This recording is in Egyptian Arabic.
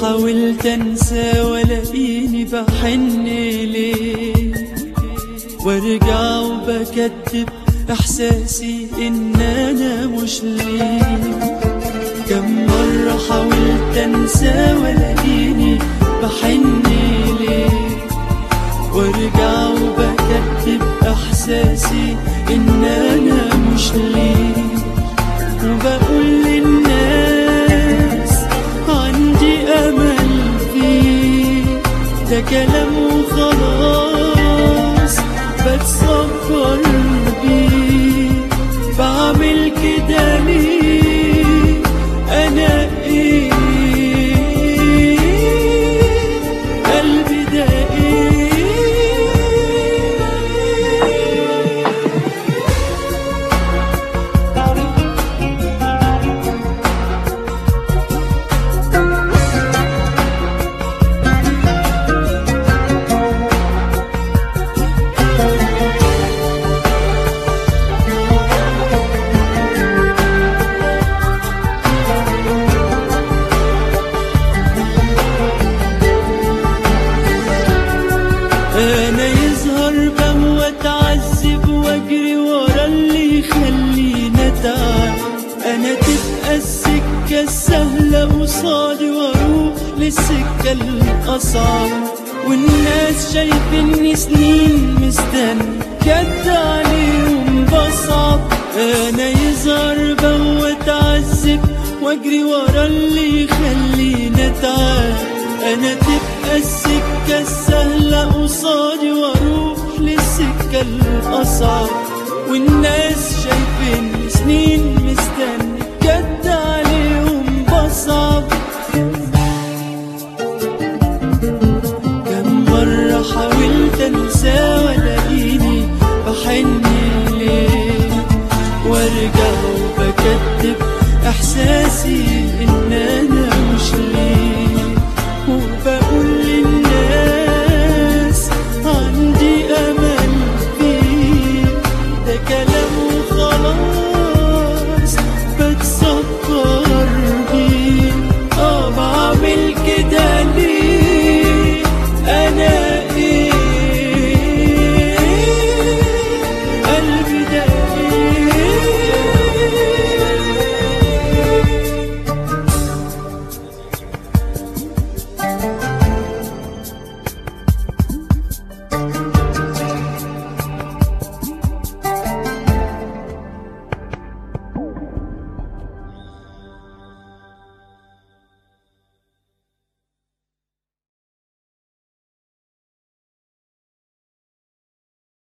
حاولت انسى والاقيني بحن ليه وارجع وبكتب احساسي ان انا مش ليه كم مرة حاولت انسى والاقيني بحن ليه وارجع وبكتب احساسي ان انا مش ليه وبقول للناس عندي امل فيه ده كلام وخلاص بتصفر بيه بعمل كده ليه انا ايه قلبي ده ايه انا يظهر بم واتعذب واجري ورا اللي يخليني اتعب انا تبقى السكة السهلة قصادي واروح للسكة الاصعب والناس شايفيني سنين مستني جد عليهم بصعب انا يظهر بم واتعذب واجري ورا اللي يخليني اتعب انا تبقى السكة السهلة قصادي واروح للسكة الاصعب والناس شايفين سنين مستني جد عليهم بصعب كم مرة حاولت انسى والاقيني بحن ليه وارجع وبكتب احساسي